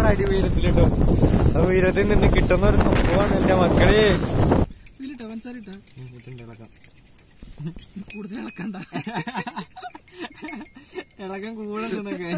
അടി ഉയരത്തിലിട്ടോ ആ ഉയരത്തിൽ നിന്ന് കിട്ടുന്ന ഒരു സംഭവമാണ് എന്റെ മക്കളെ ഇതിലിട്ടോ പഞ്ചസാരിട്ടോ കൂടുതൽ ഇളക്കണ്ട ഇളക്കം കൂടുന്നൊക്കെ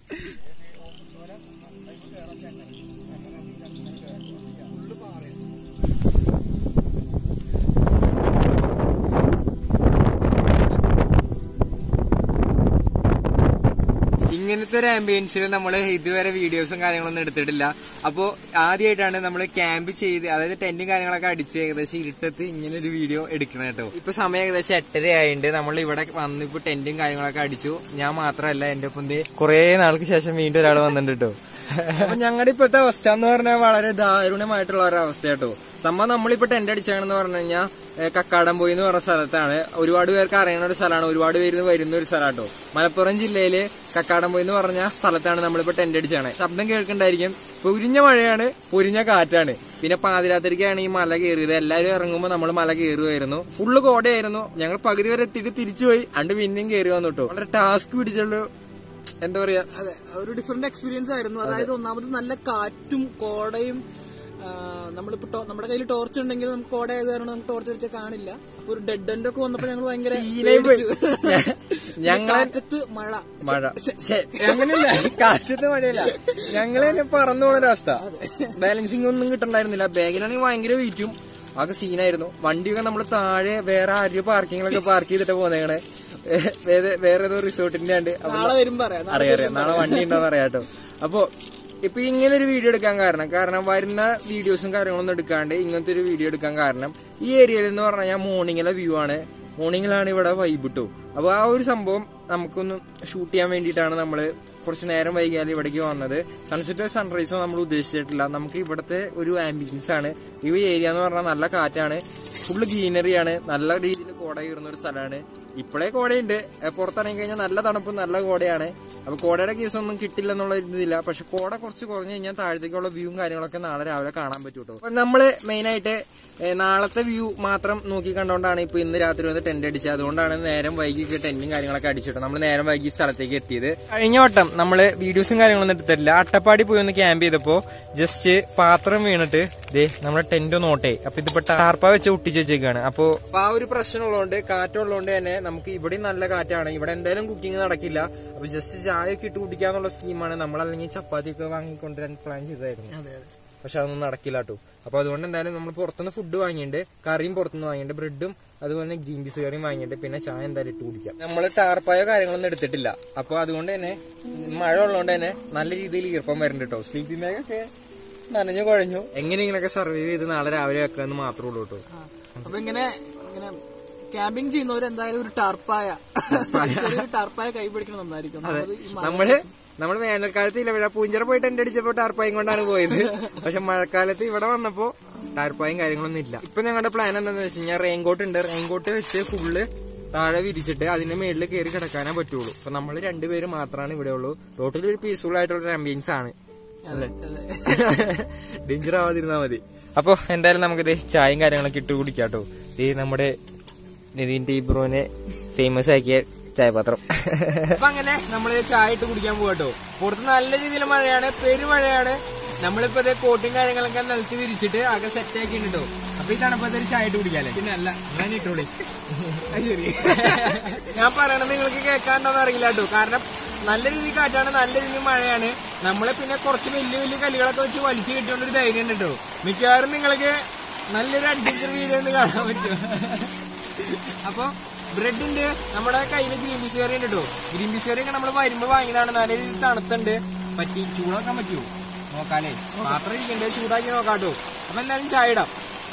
ഇങ്ങനത്തെ ഒരു ആംബിയൻസിൽ നമ്മൾ ഇതുവരെ വീഡിയോസും കാര്യങ്ങളൊന്നും എടുത്തിട്ടില്ല അപ്പോ ആദ്യമായിട്ടാണ് നമ്മൾ ക്യാമ്പ് ചെയ്ത് അതായത് ടെന്റും കാര്യങ്ങളൊക്കെ അടിച്ച് ഏകദേശം ഇരുട്ടത്ത് ഇങ്ങനെ ഒരു വീഡിയോ എടുക്കണം കേട്ടോ ഇപ്പൊ സമയം ഏകദേശം എട്ടര ആയിട്ടുണ്ട് നമ്മൾ ഇവിടെ വന്ന് ഇപ്പൊ ടെന്റും കാര്യങ്ങളൊക്കെ അടിച്ചു ഞാൻ മാത്രമല്ല എന്റെ ഒപ്പം കുറെ നാൾക്ക് ശേഷം വീണ്ടും ഒരാൾ വന്നിട്ടുണ്ട് കേട്ടോ അപ്പൊ ഞങ്ങളുടെ ഇപ്പോഴത്തെ അവസ്ഥ എന്ന് പറഞ്ഞാൽ വളരെ ദാരുണമായിട്ടുള്ള ഒരു അവസ്ഥ കേട്ടോ സംഭവം നമ്മളിപ്പോ ടെന്റ് അടിച്ചാണെന്ന് പറഞ്ഞു കഴിഞ്ഞാൽ കക്കാടംപോയി എന്ന് പറഞ്ഞ സ്ഥലത്താണ് ഒരുപാട് പേർക്ക് അറിയുന്ന ഒരു സ്ഥലമാണ് ഒരുപാട് പേര് വരുന്ന ഒരു സ്ഥലമാട്ടോ മലപ്പുറം ജില്ലയില് കക്കാടംപോയി എന്ന് പറഞ്ഞ സ്ഥലത്താണ് നമ്മളിപ്പോ ടെന്റ് അടിച്ചാണ് ശബ്ദം കേൾക്കണ്ടായിരിക്കും പൊരിഞ്ഞ മഴയാണ് പൊരിഞ്ഞ കാറ്റാണ് പിന്നെ പാതിരാത്രിക്കാണ് ഈ മല കയറിയത് എല്ലാവരും ഇറങ്ങുമ്പോൾ നമ്മൾ മല കയറുമായിരുന്നു ഫുള്ള് കോടയായിരുന്നു ഞങ്ങൾ പകുതി വരെ എത്തിയിട്ട് തിരിച്ചുപോയി അണ്ട് പിന്നെയും കയറി വന്നു കേട്ടോ വളരെ ടാസ്ക് പിടിച്ചുള്ള എന്താ പറയാ അതെ ഒരു ഡിഫറെന്റ് എക്സ്പീരിയൻസ് ആയിരുന്നു അതായത് ഒന്നാമത് നല്ല കാറ്റും കോടയും ആ, നമ്മളിപ്പോ ടോ- നമ്മുടെ കയ്യിൽ ടോർച്ച് ഉണ്ടെങ്കിൽ നമുക്ക് കോട ആയത് കാരണം നമുക്ക് ടോർച്ച് അടിച്ചാൽ കാണില്ല അപ്പൊ ഒരു ഡെഡ് എൻഡ് ഒക്കെ വന്നപ്പോ ഞങ്ങൾ ഭയങ്കര സീനായി പോയി. പേടിച്ചു. ഞങ്ങൾ- കാറ്റത്ത് മഴ മഴ ശ്ശെ, അങ്ങനെയല്ല കാറ്റത്ത് മഴയല്ല ഞങ്ങള് തന്നെ പറന്നു പോകുന്നൊരവസ്ഥ ബാലൻസിങ് ഒന്നും കിട്ടണ്ടായിരുന്നില്ല ബാഗിലാണെങ്കിൽ ഭയങ്കര വെയിറ്റും ആകെ സീനായിരുന്നു വണ്ടിയൊക്കെ നമ്മൾ താഴെ വേറെ ആരും പാർക്കിങ്ങിലൊക്കെ പാർക്ക് ചെയ്തിട്ട് പോന്നേക്കണേ വേറെ വേറെ ഏതോ റിസോർട്ടിന്റെ ഉണ്ട് അവിടെ- നാളെ വരുമ്പോ അറിയാം നാളെ അറിയാം അറിയാം നാളെ വണ്ടി ഉണ്ടോന്ന് അറിയാട്ടോ അപ്പൊ ഇപ്പൊ ഇങ്ങനെ ഒരു വീഡിയോ എടുക്കാൻ കാരണം കാരണം വരുന്ന വീഡിയോസും കാര്യങ്ങളൊന്നും എടുക്കാണ്ട് ഇങ്ങനത്തെ ഒരു വീഡിയോ എടുക്കാൻ കാരണം ഈ ഏരിയയിൽ എന്ന് പറഞ്ഞു കഴിഞ്ഞാൽ മോർണിംഗിലെ വ്യൂ ആണ് മോർണിംഗിലാണ് ഇവിടെ വൈബ് കിട്ടു അപ്പൊ ആ ഒരു സംഭവം നമുക്കൊന്ന് ഷൂട്ട് ചെയ്യാൻ വേണ്ടിയിട്ടാണ് നമ്മൾ കുറച്ച് നേരം വൈകിയാൽ ഇവിടേക്ക് വന്നത് സൺസെറ്റോ സൺറൈസോ നമ്മൾ ഉദ്ദേശിച്ചിട്ടില്ല നമുക്ക് ഇവിടുത്തെ ഒരു ആംബിയൻസ് ആണ് ഈ ഏരിയ എന്ന് പറഞ്ഞാൽ നല്ല കാറ്റാണ് ഫുള്ള് ഗ്രീനറിയാണ് നല്ല രീതിയിൽ കോട കയറുന്ന ഒരു സ്ഥലമാണ് ഇപ്പോഴേ കോടയുണ്ട് ഏ, പുറത്തിറങ്ങി കഴിഞ്ഞാൽ നല്ല തണുപ്പും നല്ല കോടയാണ് അപ്പൊ കോടയുടെ കേസൊന്നും കിട്ടില്ല എന്നുള്ള ഇതില്ല പക്ഷെ കോട കുറച്ച് കുറഞ്ഞു കഴിഞ്ഞാൽ താഴത്തേക്കുള്ള വ്യൂവും കാര്യങ്ങളൊക്കെ നാളെ രാവിലെ കാണാൻ പറ്റും കേട്ടോ അപ്പൊ നമ്മള് മെയിൻ ആയിട്ട് ഏ, നാളത്തെ വ്യൂ മാത്രം നോക്കി കണ്ടോണ്ടാണ് ഇപ്പൊ ഇന്ന് രാത്രി വന്ന് ടെന്റ് അടിച്ചത് അതുകൊണ്ടാണ് നേരം വൈകി ടെന്റും കാര്യങ്ങളൊക്കെ അടിച്ചിട്ട് നമ്മൾ നേരം വൈകി ഈ സ്ഥലത്തേക്ക് എത്തിയത് കഴിഞ്ഞ വട്ടം നമ്മള് വീഡിയോസും കാര്യങ്ങളൊന്നും എടുത്തിട്ടില്ല അട്ടപ്പാടി പോയി ഒന്ന് ക്യാമ്പ് ചെയ്തപ്പോ ജസ്റ്റ് പാത്രം വീണിട്ട് ദേ നമ്മുടെ ടെന്റ് നോട്ടേ അപ്പൊ ഇതിപ്പോ ടാർപ്പ വെച്ച് ഒട്ടിച്ച് വെച്ചേക്കാണ് അപ്പൊ ആ ഒരു പ്രശ്നമുള്ളതുകൊണ്ട് കാറ്റുള്ളതുകൊണ്ട് തന്നെ നമുക്ക് ഇവിടെ നല്ല കാറ്റാണ് ഇവിടെ എന്തായാലും കുക്കിംഗ് നടക്കില്ല അപ്പൊ ജസ്റ്റ് ചായ ഒക്കെ ഇട്ട് കുടിക്കാന്നുള്ള സ്കീമാണ് നമ്മൾ അല്ലെങ്കിൽ ചപ്പാത്തി ഒക്കെ വാങ്ങിക്കൊണ്ടുവരാൻ പ്ലാൻ ചെയ്തായിരുന്നു അതെ അതെ പക്ഷെ അതൊന്നും നടക്കില്ല കേട്ടോ അപ്പൊ അതുകൊണ്ട് എന്തായാലും നമ്മൾ പുറത്തുനിന്ന് ഫുഡ് വാങ്ങിയിട്ടുണ്ട് കറിയും പുറത്തുനിന്ന് വാങ്ങിയിട്ടുണ്ട് ബ്രെഡും അതുപോലെ തന്നെ ഗ്രീൻ പീസ് കറിയും വാങ്ങിയിട്ടുണ്ട് പിന്നെ ചായ എന്തായാലും ഇട്ട് കുടിക്കാം നമ്മൾ ടാർപ്പായോ കാര്യങ്ങളൊന്നും എടുത്തിട്ടില്ല അപ്പൊ അതുകൊണ്ട് തന്നെ മഴ ഉള്ളതുകൊണ്ട് തന്നെ നല്ല രീതിയിൽ ഈർപ്പം വരുന്നുണ്ട് കേട്ടോ സ്ലീപ്പിംഗ് ബാഗൊക്കെ നനഞ്ഞു കുഴഞ്ഞു എങ്ങനെയെങ്കിലൊക്കെ സർവൈവ് ചെയ്ത് നാളെ രാവിലെ വെക്കാന്ന് മാത്രമേ ഉള്ളൂ കേട്ടോ ആ. അപ്പൊ ഇങ്ങനെ ഇങ്ങനെ ക്യാമ്പിംഗ് ചെയ്യുന്നവർ എന്തായാലും ഒരു ടർപ്പായ ചെറിയൊരു ടർപ്പായ കൈ പിടിക്കണം നന്നായിരിക്കും ഒന്നാമത് ഈ മഴ- നമ്മള് നമ്മള് വേനൽക്കാലത്ത് ഇല്ല ഇവിടെ പൂഞ്ചിറ പോയിട്ട് എന്റെ അടിച്ചപ്പോ ടാർപ്പായും കൊണ്ടാണ് പോയത് പക്ഷെ മഴക്കാലത്ത് ഇവിടെ വന്നപ്പോ ടാർപ്പായും കാര്യങ്ങളൊന്നും ഇല്ല ഇപ്പൊ ഞങ്ങളുടെ പ്ലാൻ എന്താണെന്ന് വെച്ച് കഴിഞ്ഞാൽ റെയിൻകോട്ട് ഉണ്ട് റെയിൻകോട്ട് വെച്ച് ഫുള്ള് താഴെ വിരിച്ചിട്ട് അതിന്റെ മേളിൽ കയറി കിടക്കാനേ പറ്റുള്ളൂ അപ്പൊ നമ്മൾ രണ്ടുപേര് മാത്രമാണ് ഇവിടെ ഉള്ളൂ ടോട്ടലി ഒരു പീസ്ഫുൾ ആയിട്ടുള്ള ഒരു ആംബിയൻസ് ആണ് അതെ. ഡേഞ്ചർ ആവാതിരുന്നാ മതി അപ്പൊ എന്തായാലും നമുക്കിത് ചായയും കാര്യങ്ങളൊക്കെ ഇട്ട് കുടിക്കാട്ടോ ഈ നമ്മുടെ നിതിൻ ടീബ്രോനെ ഫേമസ് ആക്കിയ ചായപാത്രം അപ്പൊ അങ്ങനെ നമ്മള് ചായ ഇട്ട് കുടിക്കാൻ പോകട്ടോ പുറത്ത് നല്ല രീതിയിൽ മഴയാണ് പെരുമഴയാണ് നമ്മളിപ്പോ ഇതേ കോട്ടും കാര്യങ്ങളൊക്കെ നിലത്ത് വിരിച്ചിട്ട് ആകെ സെറ്റ് ആക്കിയിട്ടോ അപ്പൊ ഈ തണുപ്പത്തെ ഒരു ചായ ഇട്ട് കുടിക്കാല്ലേ പിന്നെ അല്ല ഞാൻ ഇട്ടോളി അത് ശരി ഞാൻ പറയണത് നിങ്ങൾക്ക് കേൾക്കാണ്ടോന്ന് അറിയില്ല കേട്ടോ കാരണം നല്ല രീതിയിൽ കാറ്റാണ് നല്ല രീതിയിൽ മഴയാണ് നമ്മളെ പിന്നെ കുറച്ച് വലിയ വലിയ കല്ലുകളൊക്കെ വെച്ച് വലിച്ചു കിട്ടിയോണ്ട് ഒരു ധൈര്യം ഉണ്ട് കേട്ടോ മിക്കവാറും നിങ്ങൾക്ക് നല്ലൊരു അഡ്വഞ്ചർ വീഡിയോ ഒന്ന് കാണാൻ പറ്റും അപ്പൊ ബ്രെഡ് ഉണ്ട് നമ്മുടെ കയ്യിൽ ഗ്രീൻ പീസ് കറി ഉണ്ട് കേട്ടോ ഗ്രീൻ പീസ് കറി ഒക്കെ നമ്മൾ വരുമ്പോ വാങ്ങിയതാണ് നല്ല രീതിയിൽ തണുത്തുണ്ട് പറ്റി ചൂടാക്കാൻ പറ്റുമോ നോക്കാലേ പാത്രം ഇരിക്കണ്ടേ ചൂടാക്കി നോക്കാം കേട്ടോ അപ്പൊ എന്തായാലും ചായ ഇടാം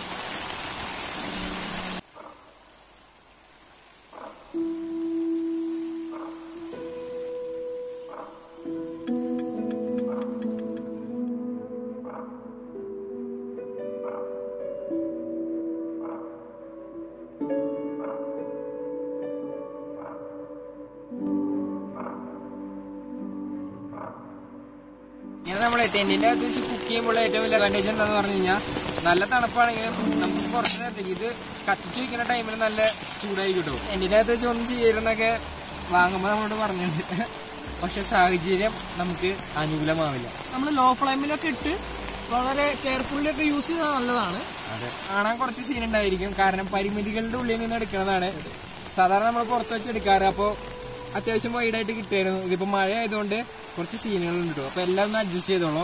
ഇങ്ങനെ നമ്മളെ ടെന്റിന്റെ അകത്ത് വെച്ച് കുക്ക് ചെയ്യുമ്പോൾ ഏറ്റവും വലിയ അഡ്വാൻറ്റേജ് എന്താന്ന് പറഞ്ഞു കഴിഞ്ഞാൽ നല്ല തണുപ്പാണെങ്കിലും നമുക്ക് കുറച്ച് നേരത്തേക്ക് ഇത് കത്തിച്ച് വെക്കുന്ന ടൈമിൽ നല്ല ചൂടായി കിട്ടും ടെന്റിന്റെ അകത്ത് വെച്ച് ഒന്നും ചെയ്യരുന്നൊക്കെ വാങ്ങുമ്പോൾ നമ്മളോട് പറഞ്ഞിട്ടുണ്ട് പക്ഷെ സാഹചര്യം നമുക്ക് അനുകൂലമാവില്ല നമ്മൾ ലോ ഫ്ലെയിമിലൊക്കെ ഇട്ട് വളരെ കെയർഫുള്ളി ഒക്കെ യൂസ് ചെയ്താൽ നല്ലതാണ് അതെ കാണാൻ കുറച്ച് സീൻ ഉണ്ടായിരിക്കും കാരണം പരിമിതികളുടെ ഉള്ളിൽ നിന്ന് എടുക്കുന്നതാണ് സാധാരണ നമ്മൾ പുറത്ത് വെച്ച് എടുക്കാറ് അപ്പോൾ അത്യാവശ്യം വൈഡായിട്ട് കിട്ടിയായിരുന്നു ഇതിപ്പോൾ മഴ ആയതുകൊണ്ട് കുറച്ച് സീനുകളുണ്ട് കേട്ടോ അപ്പോൾ എല്ലാം ഒന്ന് അഡ്ജസ്റ്റ് ചെയ്തോളൂ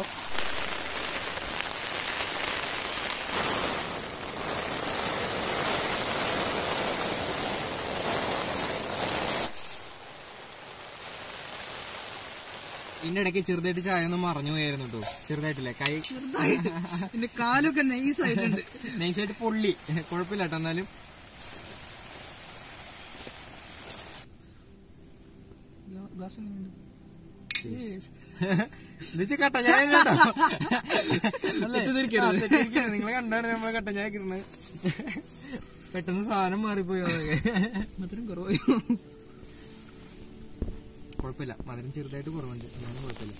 ഇതിന്റെ ഇടയ്ക്ക് ചെറുതായിട്ട് ചായ ഒന്ന് മറഞ്ഞു പോയായിരുന്നു കേട്ടോ ചെറുതായിട്ടില്ലേ കൈ ചെറുതായിട്ട് പിന്നെ കാലൊക്കെ നൈസ് ആയിട്ടുണ്ട് നൈസായിട്ട് പൊള്ളി കുഴപ്പമില്ല കേട്ടോ എന്നാലും ഗ്ലാസ് എങ്ങനെയുണ്ട് എന്നുവെച്ചാ കട്ടൻ ചായ കേട്ടോ തെറ്റിദ്ധരിക്കരുത്. നിങ്ങൾ കണ്ടാണ് നമ്മള് കട്ടൻ ചായ കിട്ടുന്നത് പെട്ടെന്ന് സാധനം മാറിപ്പോയോ അതൊക്കെ മധുരം കുറവായി കുഴപ്പമില്ല മധുരം ചെറുതായിട്ട് കുറവുണ്ട് എന്നാലും കുഴപ്പമില്ല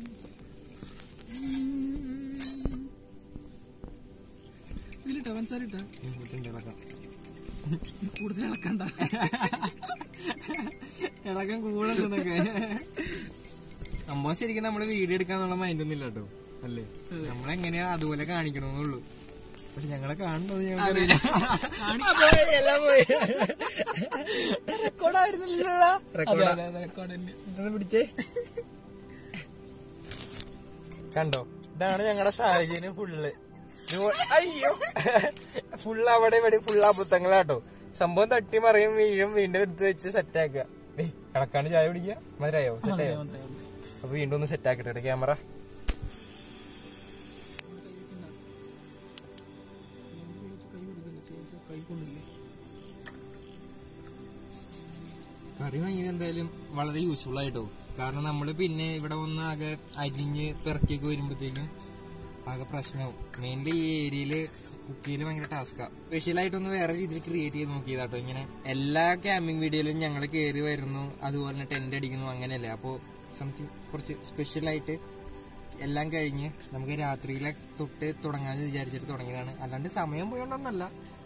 ഇതിലിട്ടാ പഞ്ചസാര ഇട്ടാ ഉം, ഇട്ടുണ്ട് ഇളക്കാം കൂടുതൽ ഇളക്കണ്ട ഇളക്കം കൂടുന്നൊക്കെ സംഭവം ശരിക്കും നമ്മള് വീഡിയോ എടുക്കാന്നുള്ള മൈൻഡ് ഒന്നും ഇല്ല കേട്ടോ അല്ലേ നമ്മളെങ്ങനെയാ അതുപോലെ കാണിക്കണമെന്നുള്ളൂ പക്ഷെ ഞങ്ങളെ കാണുന്നത് ഞങ്ങൾക്കറിയില്ല അതെ, എല്ലാം പോയി റെക്കോർഡായിരുന്നില്ലടാ റെക്കോർഡാ. റെക്കോർഡ് തന്നെ ഇതൊന്ന് പിടിച്ചേ കണ്ടോ ഇതാണ് ഞങ്ങളുടെ സാഹചര്യം ഫുള്ള് അയ്യോ ഫുള്ള് അവിടെ ഇവിടെ ഫുള്ള് അബദ്ധങ്ങളാട്ടോ സംഭവം തട്ടി മറിയും വീഴും വീണ്ടും എടുത്ത് വെച്ച് സെറ്റാക്കുക കണക്കാണ് ചായ പിടിക്കുക മധുരായോ സെറ്റായോ അപ്പൊ വീണ്ടും ഒന്ന് സെറ്റ് ആക്കിട്ടെ ക്യാമറ കറി വാങ്ങിയത് എന്തായാലും വളരെ യൂസ്ഫുൾ ആയിട്ടോ കാരണം നമ്മൾ പിന്നെ ഇവിടെ വന്ന് ആകെ അരിഞ്ഞ് തിറക്കിയൊക്കെ വരുമ്പോഴത്തേക്കും ആകെ പ്രശ്നമാവും മെയിൻലി ഈ ഏരിയയില് കുക്ക് ചെയ്യല് ഭയങ്കര ടാസ്കാ സ്പെഷ്യലായിട്ടൊന്ന് വേറെ രീതിയിൽ ക്രിയേറ്റ് ചെയ്ത് നോക്കിയതാട്ടോ ഇങ്ങനെ എല്ലാ ക്യാമ്പിംഗ് വീഡിയോയിലും ഞങ്ങൾ കയറി വരുന്നു അതുപോലെ തന്നെ ടെന്റ് അടിക്കുന്നു അങ്ങനെയല്ലേ അപ്പോൾ സംതിങ് കുറച്ച് സ്പെഷ്യലായിട്ട് എല്ലാം കഴിഞ്ഞ് നമുക്ക് രാത്രിയിലെ തൊട്ട് തുടങ്ങാന്ന് വിചാരിച്ചിട്ട് തുടങ്ങിയതാണ് അല്ലാണ്ട് സമയം പോയോണ്ടൊന്നല്ല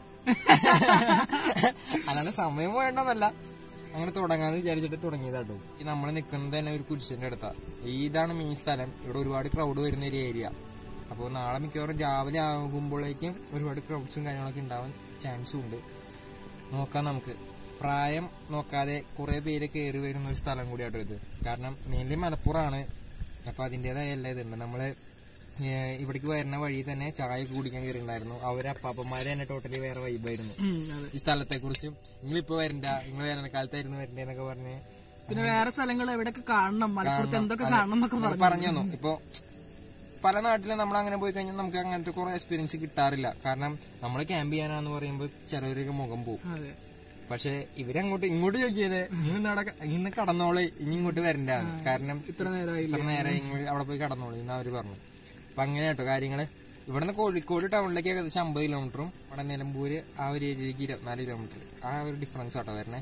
അല്ലാണ്ട് സമയം പോയോണ്ടൊന്നല്ല അങ്ങനെ തുടങ്ങാന്ന് വിചാരിച്ചിട്ട് തുടങ്ങിയതാട്ടോ ഈ നമ്മൾ നിൽക്കുന്നത് തന്നെ ഒരു കുരിശിന്റെ അടുത്താ ഇതാണ് മെയിൻ സ്ഥലം ഇവിടെ ഒരുപാട് ക്രൗഡ് വരുന്ന ഒരു ഏരിയ അപ്പോൾ നാളെ മിക്കവാറും രാവിലെ ആകുമ്പോഴേക്കും ഒരുപാട് ക്രൗഡ്സും കാര്യങ്ങളൊക്കെ ഉണ്ടാവാൻ ചാൻസും ഉണ്ട് നോക്കാം നമുക്ക് പ്രായം നോക്കാതെ കുറെ പേര് കയറി വരുന്ന ഒരു സ്ഥലം കൂടിയാട്ടോ ഇത് കാരണം മെയിൻലി മലപ്പുറമാണ് അപ്പൊ അതിൻ്റെതായ എല്ലാ ഇതുണ്ട് നമ്മള് ഏഹ് ഇവിടേക്ക് വരുന്ന വഴി തന്നെ ചായ ഒക്കെ കുടിക്കാൻ കയറിയിട്ടുണ്ടായിരുന്നു അവരെ അപ്പാപ്പന്മാര് തന്നെ ടോട്ടലി വേറെ വൈബായിരുന്നു അതെ ഈ സ്ഥലത്തെ കുറിച്ചും നിങ്ങളിപ്പോ വരണ്ട നിങ്ങൾ വേനൽക്കാലത്തായിരുന്നു വരണ്ടേന്നൊക്കെ പറഞ്ഞ് പിന്നെ വേറെ സ്ഥലങ്ങൾ എവിടെയൊക്കെ കാണണം മലപ്പുറത്ത് എന്തൊക്കെ കാണണം എന്നൊക്കെ പറഞ്ഞു പറഞ്ഞു തന്നു ഇപ്പൊ പല നാട്ടിലും നമ്മൾ അങ്ങനെ പോയി കഴിഞ്ഞാൽ നമുക്ക് അങ്ങനത്തെ കുറെ എക്സ്പീരിയൻസ് കിട്ടാറില്ല കാരണം നമ്മൾ ക്യാമ്പ് ചെയ്യാനാന്ന് പറയുമ്പോൾ ചിലവരൊക്കെ മുഖം പോകും അതെ പക്ഷെ ഇവരങ്ങോട്ട് ഇങ്ങോട്ട് ചോദിക്കിയത് ഇന്ന് നടക്ക ഇന്ന് കടന്നോളെ ഇനി ഇങ്ങോട്ട് വരണ്ട കാരണം ഇത്ര നേരമായി ഇത്ര നേരം ഇങ്ങോട്ട് അവിടെ പോയി കടന്നോളൂ എന്ന് അവര് പറഞ്ഞു അപ്പൊ അങ്ങനെ കേട്ടോ കാര്യങ്ങള് ഇവിടുന്ന് കോഴിക്കോട് ടൗണിലേക്ക് ഏകദേശം അമ്പത് കിലോമീറ്ററും അവിടെ നിലമ്പൂര് ആ ഒരു ഏരിയയിലേക്ക് ഇരുപത്തിനാല് കിലോമീറ്റർ ആ ഒരു ഡിഫറൻസ് ആട്ടോ വരണേ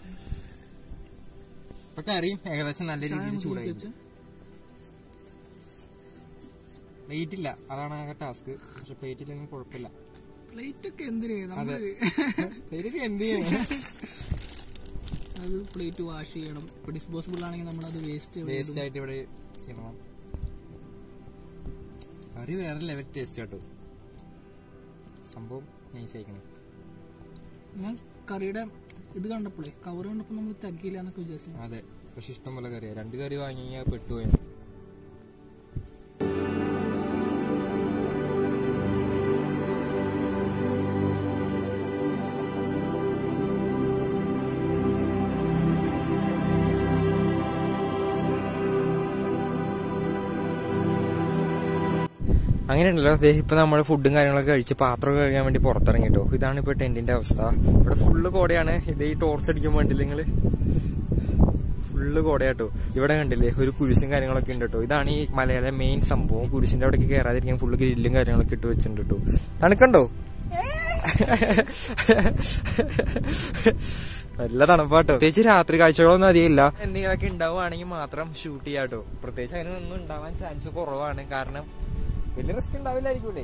അപ്പൊ കറിയും ഏകദേശം നല്ല രീതിയിൽ ചൂടായി പ്ലേറ്റ് ഇല്ല അതാണ് ആകെ ടാസ്ക് പക്ഷെ പ്ലേറ്റ് ഇല്ലെങ്കിൽ കുഴപ്പമില്ല പ്ലേറ്റ് ഒക്കെ എന്തിനു നമ്മള് പ്ലേറ്റ് എന്ത് ചെയ്യണം അത് പ്ലേറ്റ് വാഷ് ചെയ്യണം ഇപ്പൊ ഡിസ്പോസിബിൾ ആണെങ്കിൽ നമ്മൾ അത് വേസ്റ്റ് വേസ്റ്റ് ആയിട്ട് ഇവിടെ ചെയ്യണം കറി വേറെ ലെവൽ ടേസ്റ്റ് കേട്ടോ സംഭവം നൈസ് ആയിക്കണം ഞാൻ കറിയുടെ ഇത് കണ്ടപ്പോഴേ കവർ കണ്ടപ്പോ നമ്മൾ തക്കിയില്ല എന്നൊക്കെ വിചാരിച്ചു അതെ പക്ഷെ ഇഷ്ടം പോലെ കറിയാ രണ്ട് കറി വാങ്ങി പെട്ടുപോയ അങ്ങനെയുണ്ടല്ലോ ദേ ഇപ്പൊ നമ്മൾ ഫുഡും കാര്യങ്ങളൊക്കെ കഴിച്ച് പാത്രം കഴുകാൻ വേണ്ടി പുറത്തിറങ്ങി കേട്ടോ ഇതാണ് ഇപ്പൊ ടെന്റിന്റെ അവസ്ഥ ഇവിടെ ഫുള്ള് കോടയാണ് ഇത് ഈ ടോർച്ച് അടിക്കാൻ വേണ്ടില്ല നിങ്ങള് ഫുള്ള് കോടയാട്ടോ ഇവിടെ കണ്ടില്ലേ ഒരു കുരിശും കാര്യങ്ങളൊക്കെ ഉണ്ട് കേട്ടോ ഇതാണ് ഈ മലയാള മെയിൻ സംഭവം കുരിശിന്റെ അവിടേക്ക് കയറാതിരിക്കാൻ ഫുള്ള് ഗ്രില്ലും കാര്യങ്ങളൊക്കെ ഇട്ട് വെച്ചിട്ടുണ്ട് കേട്ടോ തണുക്കണ്ടോ നല്ല തണുപ്പാട്ടോ പ്രത്യേകിച്ച് രാത്രി കാഴ്ചകളൊന്നും അധികമില്ല എന്തെങ്കിലുമൊക്കെ ഉണ്ടാവുകയാണെങ്കിൽ മാത്രം ഷൂട്ട് ചെയ്യാട്ടോ പ്രത്യേകിച്ച് അങ്ങനെ ഒന്നും ഉണ്ടാവാൻ ചാൻസ് കുറവാണ് കാരണം വലിയ റിസ്ക് ഉണ്ടാവില്ലായിരിക്കൂലേ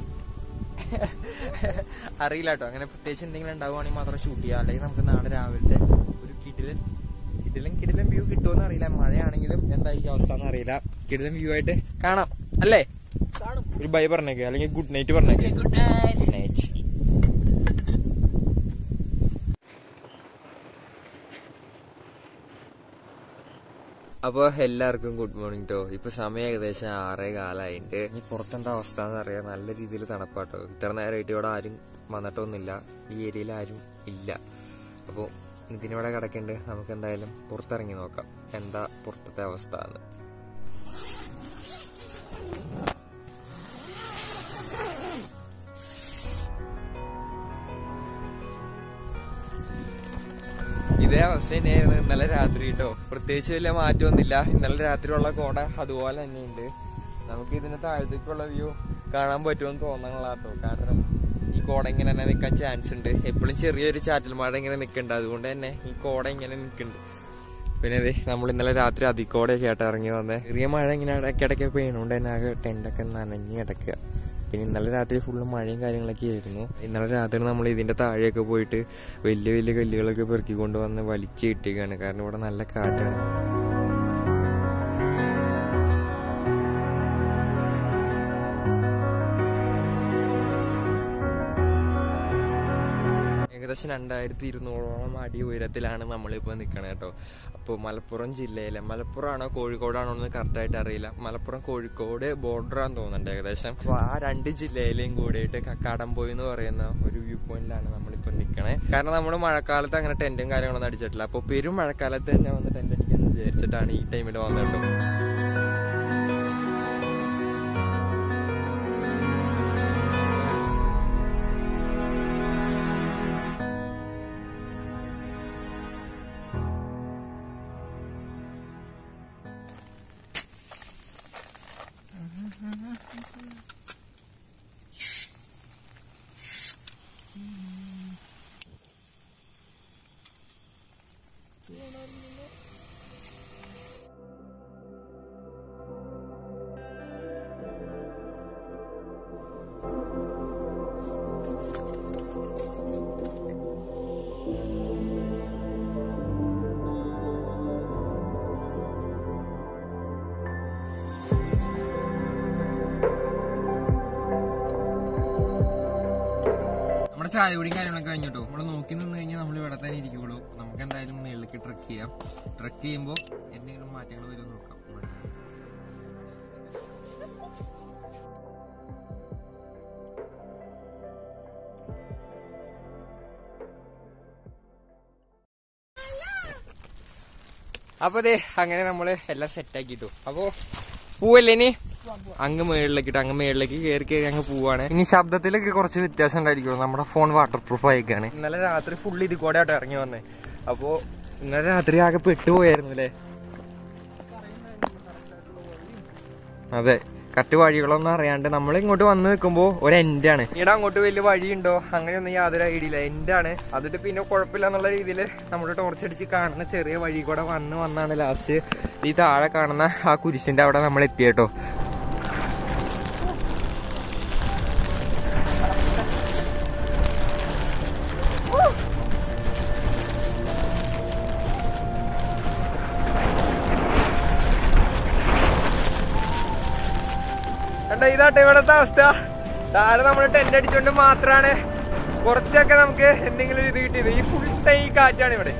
അറിയില്ല കേട്ടോ അങ്ങനെ പ്രത്യേകിച്ച് എന്തെങ്കിലും ഉണ്ടാവുകയാണെങ്കിൽ മാത്രം ഷൂട്ട് ചെയ്യാം അല്ലെങ്കിൽ നമുക്ക് നാളെ രാവിലത്തെ ഒരു കിടിലൻ കിടിലം കിടിലം വ്യൂ കിട്ടുമെന്ന് അറിയില്ല മഴയാണെങ്കിലും എന്തായിരിക്കും അവസ്ഥ എന്ന് അറിയില്ല കിടിലം വ്യൂ ആയിട്ട് കാണാം അല്ലേ കാണും ഒരു ബൈ പറഞ്ഞേക്ക് അല്ലെങ്കിൽ ഗുഡ് നൈറ്റ് പറഞ്ഞേക്ക് ഗുഡ് നൈറ്റ് ഗുഡ് നൈറ്റ് അപ്പോൾ എല്ലാവർക്കും ഗുഡ് മോർണിംഗ് ടോ ഇപ്പൊ സമയം ഏകദേശം ആറേ കാലമായിട്ട് ഇനി പുറത്തെന്താ അവസ്ഥ എന്ന് അറിയാം നല്ല രീതിയിൽ തണുപ്പാട്ടോ ഇത്ര നേരമായിട്ട് ഇവിടെ ആരും വന്നിട്ടൊന്നുമില്ല ഈ ഏരിയയിൽ ആരും ഇല്ല അപ്പോൾ ഇതിനിവിടെ കിടക്കുന്നുണ്ട് നമുക്ക് എന്തായാലും പുറത്തിറങ്ങി നോക്കാം എന്താ പുറത്തത്തെ അവസ്ഥ എന്ന് ഇതേ അവസ്ഥ തന്നെയായിരുന്നു ഇന്നലെ രാത്രി കേട്ടോ പ്രത്യേകിച്ച് വലിയ മാറ്റമൊന്നുമില്ല ഇന്നലെ രാത്രിയുള്ള കോട അതുപോലെ തന്നെയുണ്ട് നമുക്ക് ഇതിന് താഴത്തേക്കുള്ള വ്യൂ കാണാൻ പറ്റുമെന്ന് തോന്നണല്ലോ കേട്ടോ കാരണം ഈ കോട ഇങ്ങനെ തന്നെ നിൽക്കാൻ ചാൻസ് ഉണ്ട് എപ്പോഴും ചെറിയൊരു ചാറ്റൽ മഴ ഇങ്ങനെ നിൽക്കുന്നുണ്ട് അതുകൊണ്ട് തന്നെ ഈ കോട ഇങ്ങനെ നിൽക്കുന്നുണ്ട് പിന്നെ അതെ നമ്മൾ ഇന്നലെ രാത്രി അതിക്കോടെയൊക്കെ ആയിട്ട് ഇറങ്ങി വന്നേ ചെറിയ മഴ ഇങ്ങനെ ഇടയ്ക്കിടയ്ക്ക് പെയ്യണോണ്ട് തന്നെ ആകെ ടെൻ്റൊക്കെ നനഞ്ഞ് കിടക്കുക പിന്നെ ഇന്നലെ രാത്രി ഫുള്ള് മഴയും കാര്യങ്ങളൊക്കെ ആയിരുന്നു ഇന്നലെ രാത്രി നമ്മൾ ഇതിന്റെ താഴെയൊക്കെ പോയിട്ട് വലിയ വലിയ കല്ലുകളൊക്കെ പെറുക്കിക്കൊണ്ട് വന്ന് വലിച്ചു കിട്ടിയേക്കാണ് കാരണം ഇവിടെ നല്ല കാറ്റാണ് ഏകദേശം രണ്ടായിരത്തി ഇരുന്നൂറോളം അടി ഉയരത്തിലാണ് നമ്മളിപ്പോൾ നിൽക്കണത് കേട്ടോ അപ്പോൾ മലപ്പുറം ജില്ലയിലെ മലപ്പുറമാണോ കോഴിക്കോടാണോ എന്ന് കറക്റ്റായിട്ട് അറിയില്ല മലപ്പുറം കോഴിക്കോട് ബോർഡറാന്ന് തോന്നുന്നുണ്ട് ഏകദേശം അപ്പോൾ ആ രണ്ട് ജില്ലയിലെയും കൂടിയിട്ട് കക്കാടംപോയി എന്ന് പറയുന്ന ഒരു വ്യൂ പോയിന്റിലാണ് നമ്മളിപ്പോൾ നിൽക്കണേ കാരണം നമ്മൾ മഴക്കാലത്ത് അങ്ങനെ ടെന്റും കാര്യങ്ങളൊന്നും അടിച്ചിട്ടില്ല അപ്പോൾ പെരും മഴക്കാലത്ത് തന്നെ വന്ന് ടെന്റ് അടിക്കാന്ന് വിചാരിച്ചിട്ടാണ് ഈ ടൈമിൽ വന്നത് കേട്ടോ നമ്മുടെ ചായ കുടിയും കാര്യങ്ങളൊക്കെ കഴിഞ്ഞിട്ടോ നമ്മൾ നോക്കി നിന്ന് കഴിഞ്ഞാൽ നമ്മൾ ഇവിടെ തന്നെ ഇരിക്കുള്ളൂ നമുക്ക് എന്തായാലും മുകളിലേക്ക് ട്രക്ക് ചെയ്യാം ട്രക്ക് ചെയ്യുമ്പോൾ എന്തെങ്കിലും മാറ്റങ്ങൾ വരും നോക്കാം അപ്പൊ അതെ അങ്ങനെ നമ്മള് എല്ലാം സെറ്റ് ആക്കിട്ടു അപ്പോ പോവല്ലേ ഇനി അങ്ങ് മേളിലേക്ക് ഇട്ട് അങ്ങ് മേളിലേക്ക് കയറി കയറി അങ്ങ് പോവാണ് ഇനി ശബ്ദത്തിലൊക്കെ കുറച്ച് വ്യത്യാസം ഉണ്ടായിരിക്കും നമ്മുടെ ഫോൺ വാട്ടർ പ്രൂഫ് ആയിക്കാണ് ഇന്നലെ രാത്രി ഫുൾ ഇത് കൂടെ ആട്ടോ ഇറങ്ങി വന്നേ അപ്പോ ഇന്നലെ രാത്രി ആകെ പെട്ടുപോയായിരുന്നു അല്ലേ അതെ കട്ട് വഴികളൊന്നും അറിയാണ്ട് നമ്മൾ ഇങ്ങോട്ട് വന്ന് നിൽക്കുമ്പോൾ ഒരു എൻഡാണ് ഇവിടെ അങ്ങോട്ട് വലിയ വഴിയുണ്ടോ അങ്ങനെയൊന്നും യാതൊരു ഐഡിയ ഇല്ല എൻഡാണ് അതിട്ട് പിന്നെ കുഴപ്പമില്ല എന്നുള്ള രീതിയിൽ നമ്മുടെ ടോർച്ച് അടിച്ച് കാണുന്ന ചെറിയ വഴി കൂടെ വന്ന് വന്നാണ് ലാസ്റ്റ് ഈ താഴെ കാണുന്ന ആ കുരിശിന്റെ അവിടെ നമ്മൾ എത്തിയേട്ടോ കണ്ട ഇതാട്ടെ ഇവിടത്തെ അവസ്ഥ താഴെ നമ്മൾ ടെന്റ് അടിച്ചുകൊണ്ട് മാത്രമാണ് കുറച്ചൊക്കെ നമുക്ക് എന്തെങ്കിലും ഒരു ഇത് കിട്ടിയത് ഈ ഫുൾ ടൈം ഈ കാറ്റാണ് ഇവിടെ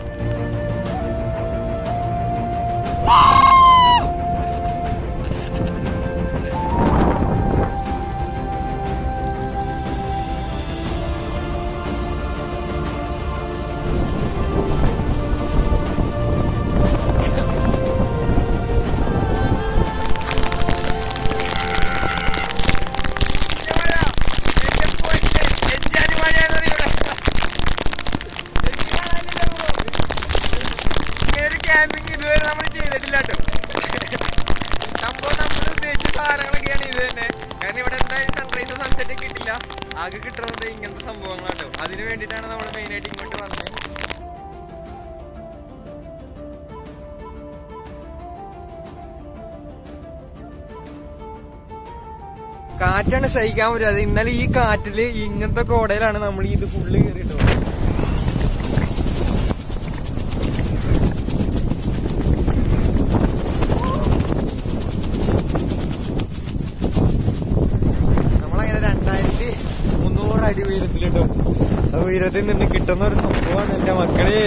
ക്യാമ്പിംഗ് ഇതുവരെ നമ്മൾ ചെയ്തിട്ടില്ല കേട്ടോ സംഭവം നമ്മൾ ഉദ്ദേശിച്ച സാധനങ്ങളൊക്കെയാണ് ഇത് തന്നെ കാരണം ഇവിടെ എന്തായാലും സൺറൈസ് സൺസെറ്റ് കിട്ടില്ല ആകെ കിട്ടുന്നത് ഇങ്ങനത്തെ സംഭവങ്ങളാട്ടോ അതിന് വേണ്ടിയിട്ടാണ് നമ്മൾ മെയിനായിട്ട് ഇങ്ങോട്ട് വന്നത് കാറ്റാണ് സഹിക്കാൻ പറ്റാതെ ഇന്നലെ ഈ കാറ്റില് ഇങ്ങനത്തെ കോടയിലാണ് നമ്മൾ ഇത് ഫുള്ള് കയറിയിട്ട് ഉയരത്തിൽ നിന്ന് കിട്ടുന്ന ഒരു സംഭവമാണ് എന്റെ മക്കളെ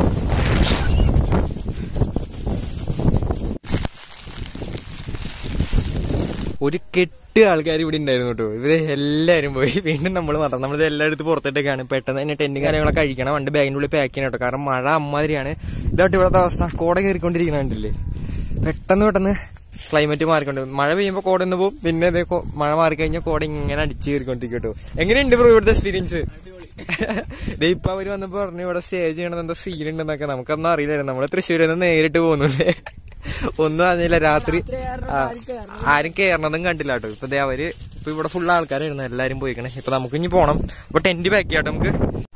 ഒരു കെട്ട് ആൾക്കാർ ഇവിടെ ഉണ്ടായിരുന്നു കേട്ടോ ഇവര് എല്ലാരും പോയി വീണ്ടും നമ്മൾ മാത്രം നമ്മളിത് എല്ലായിടത്തും പുറത്തിട്ടേക്കാണ് പെട്ടെന്ന് തന്നെ ടെന്റും കാര്യങ്ങളൊക്കെ കഴിക്കണം വണ്ടി ബാഗിൻ്റെ ഉള്ളിൽ പാക്ക് ചെയ്യണം കേട്ടോ കാരണം മഴ അമ്മാതിരിയാണ് ഇതായിട്ട് ഇവിടുത്തെ അവസ്ഥ കോട കയറിക്കൊണ്ടിരിക്കുന്ന കണ്ടില്ലേ പെട്ടെന്ന് പെട്ടെന്ന് ക്ലൈമറ്റ് മാറിക്കൊണ്ട് മഴ പെയ്യുമ്പോൾ കോട ഒന്ന് പോകും പിന്നെ ഇതേ കോ- മഴ മാറിക്കഴിഞ്ഞാൽ കോട ഇങ്ങനെ അടിച്ച് കയറിക്കൊണ്ടിരിക്കും കേട്ടോ എങ്ങനെയുണ്ട് ബ്രോ ഇവിടുത്തെ എക്സ്പീരിയൻസ് ദേ ഇപ്പൊ അവര് വന്നപ്പോ പറഞ്ഞു ഇവിടെ സ്റ്റേ ചെയ്യണത് എന്തോ സീൻ ഉണ്ടെന്നൊക്കെ നമുക്കൊന്നും അറിയില്ലായിരുന്നു നമ്മള് തൃശ്ശൂരിൽ നിന്ന് നേരിട്ട് പോകുന്നുണ്ട് ഒന്നും അറിഞ്ഞില്ല രാത്രി ആ, ആരും കയറണതും കണ്ടില്ല കേട്ടോ ഇപ്പൊ ദേ അവര് ഇപ്പൊ ഇവിടെ ഫുൾ ആൾക്കാരായിരുന്നു എല്ലാരും പോയിക്കണേ ഇപ്പൊ നമുക്ക് ഇനി പോണം അപ്പൊ ടെന്റ് പാക്ക് ചെയ്യാട്ടോ നമുക്ക്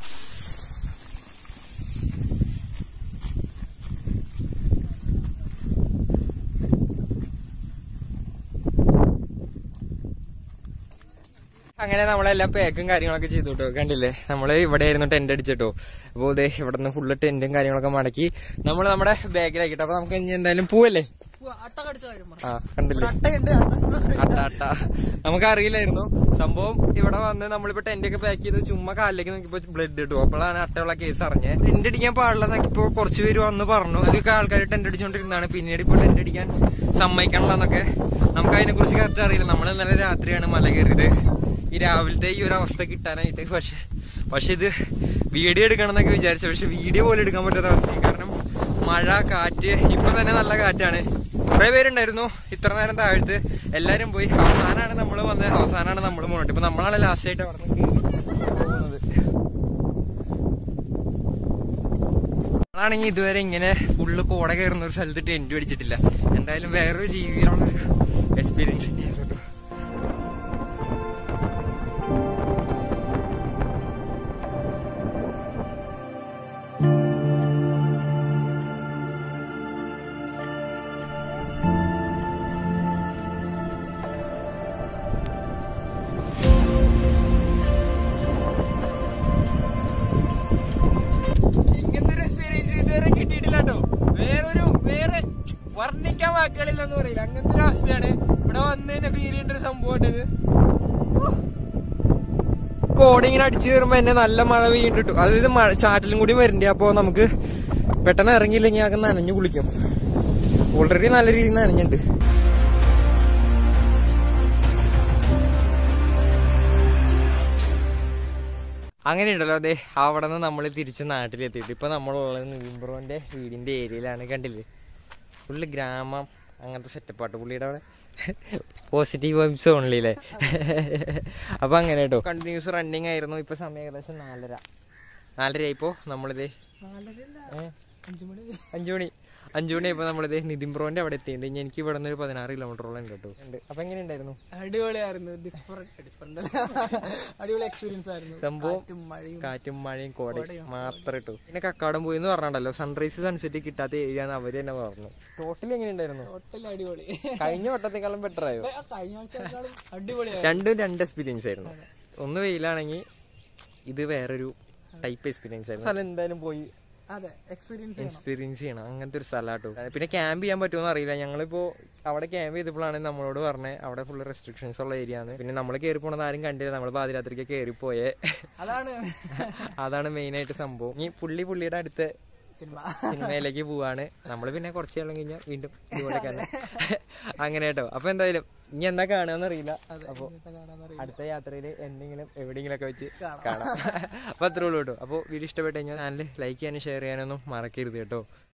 അങ്ങനെ നമ്മളെല്ലാം പാക്കും കാര്യങ്ങളൊക്കെ ചെയ്തു കേട്ടോ കണ്ടില്ലേ നമ്മള് ഇവിടെ ആയിരുന്നു ടെന്റ് അടിച്ചിട്ടോ അപ്പൊ ഇതേ ഇവിടെ നിന്ന് ഫുള്ള് ടെന്റും കാര്യങ്ങളൊക്കെ മടക്കി നമ്മൾ നമ്മുടെ ബാഗിലാക്കിട്ടോ അപ്പൊ നമുക്ക് ഇനി എന്തായാലും പോവല്ലേ അട്ട കടിച്ച കാര്യം പറ. ആ കണ്ടില്ലേ അട്ടയുണ്ട് അട്ട അട്ട അട്ട നമുക്ക് അറിയില്ലായിരുന്നു സംഭവം ഇവിടെ വന്ന് നമ്മളിപ്പോ ടെന്റ് ഒക്കെ പാക്ക് ചെയ്ത് ചുമ്മാ കാലിലേക്ക് നോക്കിയപ്പോ ബ്ലഡ് ഇട്ടു അപ്പോഴാണ് അട്ടയുള്ള കേസ് അറിഞ്ഞത് ടെന്റ് അടിക്കാൻ പാടില്ല നോക്കിയപ്പോ കുറച്ച് പേര് വന്ന് പറഞ്ഞു അതൊക്കെ ആൾക്കാർ ടെന്റ് അടിച്ചുകൊണ്ടിരുന്നതാണ് പിന്നീട് ഇപ്പൊ ടെന്റ് അടിക്കാൻ സമ്മതിക്കണമെന്നൊക്കെ നമുക്ക് അതിനെ കുറിച്ച് കറക്റ്റ് അറിയില്ല നമ്മൾ ഇന്നലെ രാത്രിയാണ് മല കയറിയത് ഈ രാവിലത്തെ ഈ ഒരു അവസ്ഥ കിട്ടാനായിട്ട് പക്ഷെ പക്ഷെ ഇത് വീഡിയോ എടുക്കണം എന്നൊക്കെ വിചാരിച്ചു പക്ഷെ വീഡിയോ പോലും എടുക്കാൻ പറ്റാത്ത അവസ്ഥ കാരണം മഴ കാറ്റ് ഇപ്പൊ തന്നെ നല്ല കാറ്റാണ് കുറെ പേരുണ്ടായിരുന്നു ഇത്ര നേരം താഴ്ത്ത് എല്ലാരും പോയി അവസാനാണ് നമ്മൾ വന്നത് അവസാനാണ് നമ്മൾ പോകുന്നത് ഇപ്പൊ നമ്മളാണ് ലാസ്റ്റ് ആയിട്ട് അവിടെ പോകുന്നത് നമ്മളാണെങ്കിൽ ഇതുവരെ ഇങ്ങനെ ഫുള്ള് കോട കയറുന്ന ഒരു സ്ഥലത്ത് ടെന്റ് അടിച്ചിട്ടില്ല എന്തായാലും വേറൊരു രീതിയിലുള്ള ഒരു എക്സ്പീരിയൻസ് തന്നെയായിരുന്നു കേട്ടോ ഇങ്ങനത്തെ ഒരു എക്സ്പീരിയൻസ് ഇതുവരെ കിട്ടിയിട്ടില്ല കേട്ടോ വേറൊരു വേറെ വർണ്ണിക്കാൻ വാക്കുകളില്ലെന്ന് പറയില്ല അങ്ങനത്തെ ഒരു അവസ്ഥയാണ് ഇവിടെ വന്നതിന്റെ ഫീൽ ചെയ്യേണ്ട ഒരു സംഭവമാണ് ഇത് കോടിങ്ങനെ അടിച്ചു കയറുമ്പോ എന്നെ നല്ല മഴ പെയ്യുന്നുണ്ട് കേട്ടോ അതായത് മഴ ചാറ്റിലും കൂടി വരണ്ടേ അപ്പൊ നമുക്ക് പെട്ടെന്ന് ഇറങ്ങിയില്ലെങ്കിൽ ആകെ നനഞ്ഞു കുളിക്കും ഓൾറെഡി നല്ല രീതിയിൽ നനഞ്ഞിട്ടുണ്ട് അങ്ങനെയുണ്ടല്ലോ അതെ അവിടെ നിന്ന് നമ്മൾ തിരിച്ച് നാട്ടിലെത്തിയിട്ട് ഇപ്പൊ നമ്മളുള്ളത് നിവിംബ്രോന്റെ വീടിന്റെ ഏരിയയിലാണ് കണ്ടില്ലേ ഫുള്ള് ഗ്രാമം അങ്ങനത്തെ സെറ്റപ്പാട്ട് പുള്ളിയുടെ അവിടെ പോസിറ്റീവ് വൈബ്സ് ഓൺലി അല്ലേ അപ്പൊ അങ്ങനെ കേട്ടോ കണ്ടിന്യൂസ് റണ്ണിങ് ആയിരുന്നു ഇപ്പൊ സമയം ഏകദേശം നാലര നാലര ആയിപ്പോ നമ്മളിത് നാലരയല്ല, ഏഹ് അഞ്ച് മണി അഞ്ചു മണി അഞ്ചു മണി ആയപ്പോ നമ്മളിത് നിതിംബ്രോന്റെ അവിടെ എത്തിയിട്ടുണ്ട് ഇനി എനിക്ക് ഇവിടെ നിന്ന് ഒരു പതിനാറ് കിലോമീറ്ററോളം ഉണ്ട് കേട്ടോ ഉണ്ട് അപ്പൊ എങ്ങനെയുണ്ടായിരുന്നു അടിപൊളിയായിരുന്നു ഡിഫറെന്റ് ഡിഫറെന്റ് അടിപൊളി എക്സ്പീരിയൻസ് ആയിരുന്നു സംഭവം കാറ്റും മഴയും കാറ്റും മഴയും കോടയും കോടയും, മാത്രം ഇട്ടു പിന്നെ കക്കാടം പോയി എന്ന് പറഞ്ഞല്ലോ സൺറൈസ് സൺസെറ്റ് കിട്ടാത്ത ഏരിയ എന്ന് അവര് തന്നെ പറഞ്ഞു ടോട്ടൽ എങ്ങനെയുണ്ടായിരുന്നു ടോട്ടൽ അടിപൊളി കഴിഞ്ഞ വട്ടത്തെക്കാളും ബെറ്റർ ആയോ ആ, കഴിഞ്ഞ ആഴ്ചക്കാളും അടിപൊളിയായിരുന്നു രണ്ടും രണ്ട് എക്സ്പീരിയൻസ് ആയിരുന്നു ഒന്ന് വെയിലാണെങ്കിൽ ഇത് വേറൊരു ടൈപ്പ് എക്സ്പീരിയൻസ് ആയിരുന്നു സ്ഥലം എന്തായാലും പോയി അതെ എക്സ്പീരിയൻസ് ചെയ്യണം എക്സ്പീരിയൻസ് ചെയ്യണം അങ്ങനത്തെ ഒരു സ്ഥലമാട്ടോ പിന്നെ ക്യാമ്പ് ചെയ്യാൻ പറ്റുമോ അറിയില്ല ഞങ്ങളിപ്പോ അവിടെ ക്യാമ്പ് ചെയ്തപ്പോഴാണ് നമ്മളോട് പറഞ്ഞത് അവിടെ ഫുള്ള് റെസ്ട്രിക്ഷൻസ് ഉള്ള ഏരിയ ആണ് പിന്നെ നമ്മൾ കയറി പോണത് ആരും കണ്ടില്ല നമ്മൾ പാതിരാത്രിക്ക് കയറി പോയേ അതാണ് അതാണ് മെയിൻ ആയിട്ട് സംഭവം ഇനി പുള്ളി പുള്ളിയുടെ അടുത്ത സിനിമ സിനിമയിലേക്ക് പോവാണ് നമ്മൾ പിന്നെ കുറച്ച് കാലം കഴിഞ്ഞാൽ വീണ്ടും ഇതുപോലെ തന്നെ അങ്ങനെ കേട്ടോ അപ്പൊ എന്തായാലും ഇനി എന്താ കാണുകയെന്ന് അറിയില്ല അപ്പൊ ഇന്നത്തെ കാണാൻ അറിയില്ല. അടുത്ത യാത്രയിൽ എന്തെങ്കിലും എവിടെയെങ്കിലും ഒക്കെ വെച്ച് കാണാം. കാണാം അപ്പൊ അത്രേ ഉള്ളൂ കേട്ടോ അപ്പോൾ വീഡിയോ ഇഷ്ടപ്പെട്ട് കഴിഞ്ഞാൽ ചാനൽ ലൈക്ക് ചെയ്യാനും ഷെയർ ചെയ്യാനൊന്നും മറക്കരുത് കേട്ടോ